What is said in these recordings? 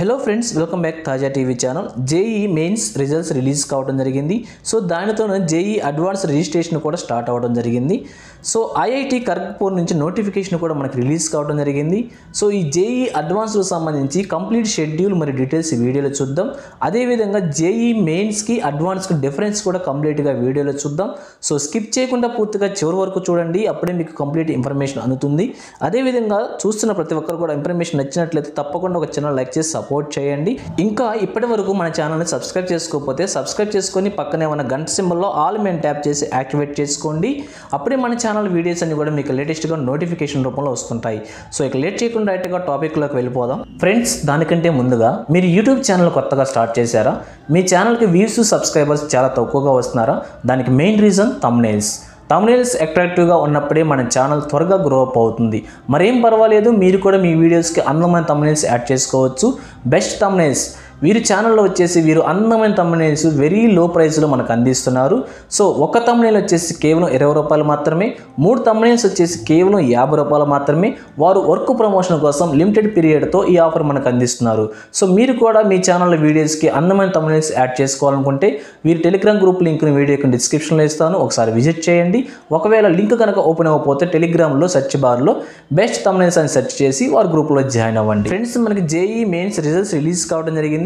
hello friends welcome back Taaza TV channel J E mains results release కావడం జరిగింది so దానితోనే J E advance registration కూడా start అవ్వడం జరిగింది సో ఐఐటి ఖర్గ్పూర్ నుంచి నోటిఫికేషన్ కూడా మనకి రిలీజ్ కావడం జరిగింది సో ఈ జేఈ అడ్వాన్స్కి సంబంధించి కంప్లీట్ షెడ్యూల్ మరి డీటెయిల్స్ ఈ వీడియోలో చూద్దాం అదేవిధంగా జేఈ మెయిన్స్కి అడ్వాన్స్కి డిఫరెన్స్ కూడా కంప్లీట్గా వీడియోలో చూద్దాం సో స్కిప్ చేయకుండా పూర్తిగా చివరి వరకు చూడండి అప్పుడే మీకు కంప్లీట్ ఇన్ఫర్మేషన్ అందుతుంది అదేవిధంగా చూస్తున్న ప్రతి ఒక్కరు కూడా ఇన్ఫర్మేషన్ నచ్చినట్లయితే తప్పకుండా ఒక చిన్న లైక్ చేసి సపోర్ట్ చేయండి ఇంకా ఇప్పటి వరకు మన ఛానల్ని సబ్స్క్రైబ్ చేసుకోకపోతే సబ్స్క్రైబ్ చేసుకొని పక్కనే ఉన్న గంట సింబల్లో ఆల్ మెయిన్ ట్యాప్ చేసి యాక్టివేట్ చేసుకోండి అప్పుడే మన ఛానల్ వీడియోస్ అన్ని కూడా మీకు లేటెస్ట్గా నోటిఫికేషన్ రూపంలో వస్తుంటాయి సో ఇక లేట్ చేయకుండా డైరెక్ట్గా టాపిక్లోకి వెళ్ళిపోదాం ఫ్రెండ్స్ దానికంటే ముందుగా మీరు యూట్యూబ్ ఛానల్ కొత్తగా స్టార్ట్ చేశారా మీ ఛానల్కి వ్యూస్ సబ్స్క్రైబర్స్ చాలా తక్కువగా వస్తున్నారా దానికి మెయిన్ రీజన్ తమ్నేల్స్ తమ్నేల్స్ అట్రాక్టివ్గా ఉన్నప్పుడే మన ఛానల్ త్వరగా గ్రో అప్ అవుతుంది మరేం పర్వాలేదు మీరు కూడా మీ వీడియోస్కి అందమైన తమ్నేల్స్ యాడ్ చేసుకోవచ్చు బెస్ట్ తమ్నేల్స్ వీరి ఛానల్లో వచ్చేసి వీరు అందమైన తమ్నేల్స్ వెరీ లో ప్రైస్లో మనకు అందిస్తున్నారు సో ఒక తమ్నేల్ వచ్చేసి కేవలం ఇరవై రూపాయలు మాత్రమే మూడు తమ్నేల్స్ వచ్చేసి కేవలం యాభై రూపాయలు మాత్రమే వారు వర్క్ ప్రమోషన్ కోసం లిమిటెడ్ పీరియడ్తో ఈ ఆఫర్ మనకు అందిస్తున్నారు సో మీరు కూడా మీ ఛానల్ వీడియోస్కి అందమైన తమ్నేల్స్ యాడ్ చేసుకోవాలనుకుంటే వీరి టెలిగ్రామ్ గ్రూప్ లింక్ని వీడియోకి డిస్క్రిప్షన్లో ఇస్తాను ఒకసారి విజిట్ చేయండి ఒకవేళ లింక్ కనుక ఓపెన్ అవ్వకపోతే టెలిగ్రామ్లో సెర్చ్ బార్లో బెస్ట్ తమ్నేల్స్ అని సెర్చ్ చేసి వారి గ్రూప్లో జాయిన్ అవ్వండి ఫ్రెండ్స్ మనకి జేఈ మెయిన్స్ రిజల్ట్స్ రిలీజ్ కావడం జరిగింది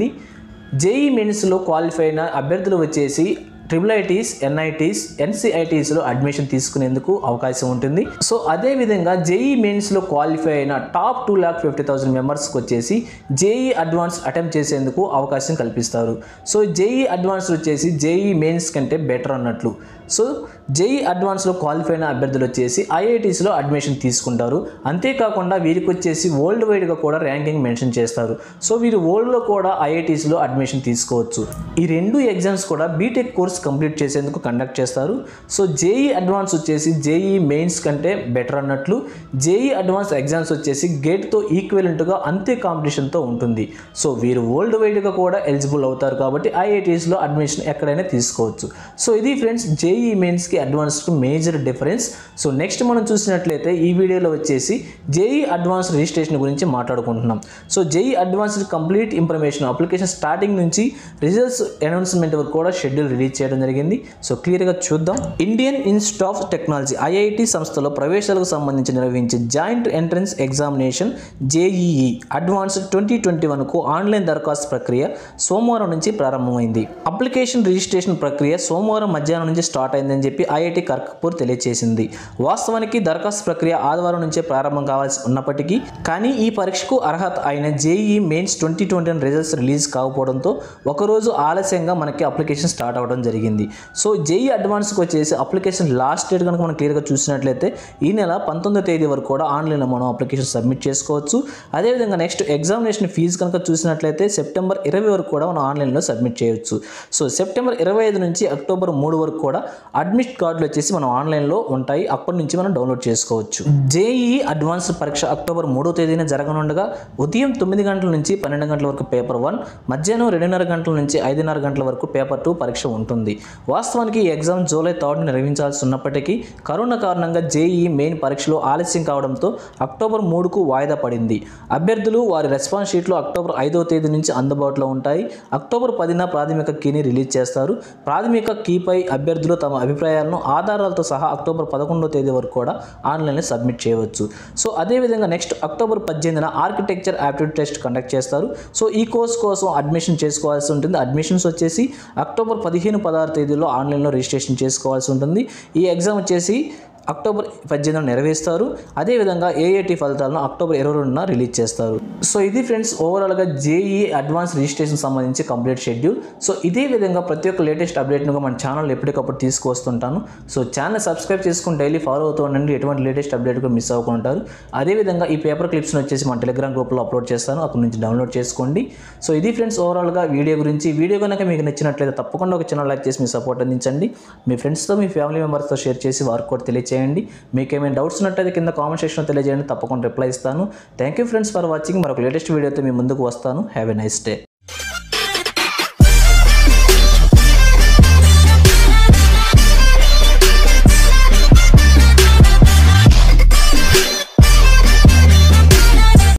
జేఈ మెయిన్స్లో క్వాలిఫై అయిన అభ్యర్థులు వచ్చేసి ట్రిపుల్ ఐటీస్ ఎన్ఐటీస్ ఎన్సిఐటీస్లో అడ్మిషన్ తీసుకునేందుకు అవకాశం ఉంటుంది సో అదేవిధంగా జేఈ మెయిన్స్లో క్వాలిఫై అయిన top two lakh fifty thousand మెంబర్స్కి వచ్చేసి జేఈ అడ్వాన్స్ అటెంప్ట్ చేసేందుకు అవకాశం కల్పిస్తారు సో జేఈ అడ్వాన్స్ వచ్చేసి జేఈ మెయిన్స్ కంటే బెటర్ అన్నట్లు సో జేఈ అడ్వాన్స్లో క్వాలిఫై అయిన అభ్యర్థులు వచ్చేసి ఐఐటీస్లో అడ్మిషన్ తీసుకుంటారు అంతేకాకుండా వీరికి వచ్చేసి వరల్డ్ వైడ్గా కూడా ర్యాంకింగ్ మెన్షన్ చేస్తారు సో వీరు వరల్డ్లో కూడా ఐఐటీస్లో అడ్మిషన్ తీసుకోవచ్చు ఈ రెండు ఎగ్జామ్స్ కూడా బీటెక్ కోర్స్ కంప్లీట్ చేసేందుకు కండక్ట్ చేస్తారు సో జేఈ అడ్వాన్స్ వచ్చేసి జేఈ మెయిన్స్ కంటే బెటర్ అన్నట్లు జేఈ అడ్వాన్స్ ఎగ్జామ్స్ వచ్చేసి గేట్తో ఈక్వలెంట్గా అంతే కాంపిటీషన్తో ఉంటుంది సో వీరు వరల్డ్ వైడ్గా కూడా ఎలిజిబుల్ అవుతారు కాబట్టి ఐఐటీస్లో అడ్మిషన్ ఎక్కడైనా తీసుకోవచ్చు సో ఇది ఫ్రెండ్స్ జేఈ మెయిన్స్కి అడ్వాన్స్కి మేజర్ డిఫరెన్స్ సో నెక్స్ట్ మనం చూసినట్లయితే ఈ వీడియోలో వచ్చేసి జేఈ అడ్వాన్స్ రిజిస్ట్రేషన్ గురించి మాట్లాడుకుంటున్నాం so J E advance complete information application starting నుంచి రిజల్ట్స్ అనౌన్స్మెంట్ వరకు కూడా షెడ్యూల్ రిలీజ్ చేయడం జరిగింది సో క్లియర్గా చూద్దాం Indian institute of technology IIT సంస్థలో ప్రవేశాలకు సంబంధించి నిర్వహించే joint entrance examination JEE advance twenty twenty వన్కు ఆన్లైన్ దరఖాస్తు ప్రక్రియ సోమవారం నుంచి ప్రారంభమైంది అప్లికేషన్ రిజిస్ట్రేషన్ ప్రక్రియ సోమవారం మధ్యాహ్నం నుంచి స్టార్ట్ అయిందని చెప్పి ఐఐటి కర్కపూర్ తెలియజేసింది వాస్తవానికి దరఖాస్తు ప్రక్రియ ఆదివారం నుంచే ప్రారంభం కావాల్సి ఉన్నప్పటికీ కానీ ఈ పరీక్షకు అర్హత అయిన J E mains twenty twenty results release కాకపోవడంతో ఒకరోజు ఆలస్యంగా మనకి అప్లికేషన్ స్టార్ట్ అవ్వడం జరిగింది సో జేఈ అడ్వాన్స్కి వచ్చేసి అప్లికేషన్ లాస్ట్ డేట్ కనుక మనం క్లియర్గా చూసినట్లయితే ఈ నెల పంతొమ్మిదో తేదీ వరకు కూడా ఆన్లైన్లో మనం అప్లికేషన్ సబ్మిట్ చేసుకోవచ్చు అదేవిధంగా నెక్స్ట్ ఎగ్జామినేషన్ ఫీజు కనుక చూసినట్లయితే సెప్టెంబర్ ఇరవై వరకు కూడా మనం ఆన్లైన్లో సబ్మిట్ చేయొచ్చు సో సెప్టెంబర్ ఇరవై ఐదు నుంచి అక్టోబర్ మూడు వరకు కూడా అడ్మిట్ కార్డులు వచ్చేసి మనం ఆన్లైన్లో ఉంటాయి అప్పటి నుంచి మనం డౌన్లోడ్ చేసుకోవచ్చు జేఈ అడ్వాన్స్ పరీక్ష అక్టోబర్ మూడో తేదీన జరగనుండగా ఉదయం తొమ్మిది గంటల నుంచి పన్నెండు గంటల వరకు పేపర్ వన్ మధ్యాహ్నం రెండున్నర గంటల నుంచి ఐదున్నర గంటల వరకు పేపర్ టూ పరీక్ష ఉంటుంది వాస్తవానికి ఈ ఎగ్జామ్ జూలై థర్డ్ నిర్వహించాల్సి ఉన్నప్పటికీ కరోనా కారణంగా జేఈ మెయిన్ పరీక్షలో ఆలస్యం కావడంతో అక్టోబర్ మూడుకు వాయిదా పడింది అభ్యర్థులు వారి రెస్పాన్స్ షీట్లు అక్టోబర్ ఐదవ తేదీ నుంచి అందుబాటులో ఉంటాయి అక్టోబర్ పదిన ప్రాథమిక కీని రిలీజ్ చేస్తారు ప్రాథమిక కీపై అభ్యర్థులు తమ అభిప్రాయాలను ఆధారాలతో సహా అక్టోబర్ పదకొండవ తేదీ వరకు కూడా ఆన్లైన్లో సబ్మిట్ చేయవచ్చు సో అదేవిధంగా నెక్స్ట్ అక్టోబర్ పద్దెనిమిదిన ఆర్కిటెక్చర్ యాప్టిట్యూడ్ టెస్ట్ కండక్ట్ చేస్తారు సో ఈ కోర్స్ కోసం అడ్మిషన్ చేసుకోవాల్సి ఉంటుంది అడ్మిషన్స్ వచ్చేసి అక్టోబర్ పదిహేను పదహారు తేదీలో ఆన్లైన్లో రిజిస్ట్రేషన్ చేసుకోవాల్సి ఉంటుంది ఈ ఎగ్జామ్ వచ్చేసి అక్టోబర్ పద్దెనిమిదిన నెరవేరుస్తారు అదేవిధంగా ఏఏటి ఫలితాలను అక్టోబర్ ఇరవై రెండున రిలీజ్ చేస్తారు సో ఇది ఫ్రెండ్స్ ఓవరాల్గా జేఈ అడ్వాన్స్ రిజిస్ట్రేషన్ సంబంధించి కంప్లీట్ షెడ్యూల్ సో ఇదే విధంగా ప్రతి ఒక్క లేటెస్ట్ అప్డేట్ను మన ఛానల్ ఎప్పటికప్పుడు తీసుకొస్తుంటాను సో ఛానల్ సబ్స్క్రైబ్ చేసుకుని డైలీ ఫాలో అవుతూ ఉండండి ఎటువంటి లేటెస్ట్ అప్డేట్ కూడా మిస్ అవ్వకుంటారు అదేవిధంగా ఈ పేపర్ క్లిప్స్ని వచ్చేసి మన టెలిగ్రామ్ గ్రూప్లో అప్లోడ్ చేస్తాను అక్కడ నుంచి డౌన్లోడ్ చేసుకోండి సో ఇది ఫ్రెండ్స్ ఓవరాల్గా వీడియో గురించి వీడియో కనుక మీకు నచ్చినట్లయితే తప్పకుండా ఒక చిన్న లైక్ చేసి మీ సపోర్ట్ అందించండి మీ ఫ్రెండ్స్తో మీ ఫ్యామిలీ మెంబర్స్తో షేర్ చేసి వారికి కూడా తెలియచేయండి మీకు ఏమైనా డౌట్స్ ఉన్నట్టయితే కింద కామెంట్ సెక్షన్లో తెలియజేయండి తప్పకుండా రిప్లై ఇస్తాను thank you friends for watching మరొక లేటెస్ట్ వీడియోతో మీ ముందుకు వస్తాను హ్యావ్ ఎ నైస్ డే